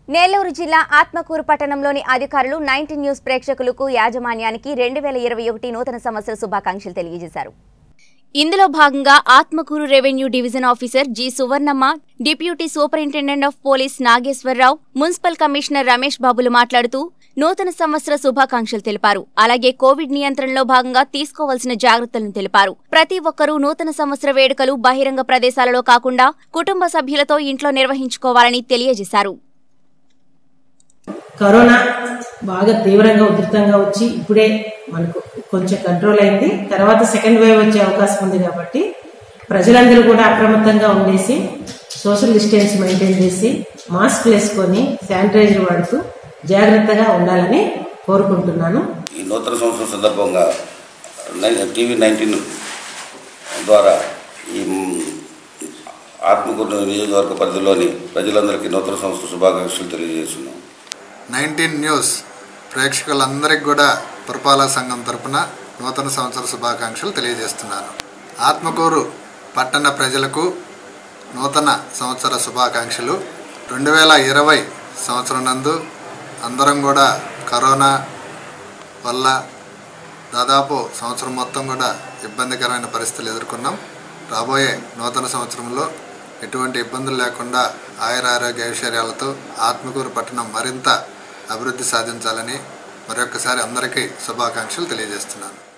నెల్లూరు జిల్లా ఆత్మకూరు పట్టణంలోని అధికారులు నైన్టీన్ న్యూస్ ప్రేక్షకులకు యాజమాన్యానికి రెండు వేల ఇరవై ఒకటి నూతన సంవత్సర శుభాకాంక్షలు తెలియజేశారు ఇందులో భాగంగా Atmakur revenue division officer G Suvarnamma deputy superintendent of police Nageswararao municipal commissioner Ramesh బాబులు మాట్లాడుతూ నూతన సంవత్సర శుభాకాంక్షలు తెలిపారు అలాగే కోవిడ్ నియంత్రణలో భాగంగా తీసుకోవాల్సిన జాగ్రత్తలను తెలిపారు ప్రతి ఒక్కరూ నూతన సంవత్సర వేడుకలు బహిరంగ ప్రదేశాలలో కాకుండా కుటుంబ సభ్యులతో ఇంట్లో నిర్వహించుకోవాలని తెలియజేశారు కరోనా బాగా తీవ్రంగా ఉధృతంగా వచ్చి ఇప్పుడే మనకు కొంచెం కంట్రోల్ అయింది తర్వాత సెకండ్ వేవ్ వచ్చే అవకాశం ఉంది కాబట్టి ప్రజలందరూ కూడా అప్రమత్తంగా ఉండేసి సోషల్ డిస్టెన్స్ మెయింటైన్ చేసి మాస్క్ వేసుకొని శానిటైజర్ వాడుతూ జాగ్రత్తగా ఉండాలని కోరుకుంటున్నాను ఈ నూతన సంవత్సరం సందర్భంగా నై- టీవీ నైన్టీన్ ద్వారా ఈ మ్, ఆత్మకూరు నియోజకవర్గ పరిధిలోని ప్రజలందరికీ నూతన సంవత్సర శుభాకాంక్షలు తెలియజేస్తున్నాం నైన్టీన్ న్యూస్ ప్రేక్షకులందరికీ కూడా పురపాలక సంఘం తరపున నూతన సంవత్సర శుభాకాంక్షలు తెలియజేస్తున్నాను ఆత్మకూరు పట్టణ ప్రజలకు నూతన సంవత్సర శుభాకాంక్షలు రెండు వేల ఇరవై సంవత్సరం నందు అందరం కూడా కరోనా వల్ల దాదాపు సంవత్సరం మొత్తం కూడా ఇబ్బందికరమైన పరిస్థితులు ఎదుర్కొన్నాం రాబోయే నూతన సంవత్సరంలో ఎటువంటి ఇబ్బందులు లేకుండా ఆయుర ఆరోగ్య ఐశ్వర్యాలతో ఆత్మకూరు పట్టణం మరింత అభివృద్ధి సాధించాలని మరొకసారి అందరికీ శుభాకాంక్షలు తెలియజేస్తున్నాను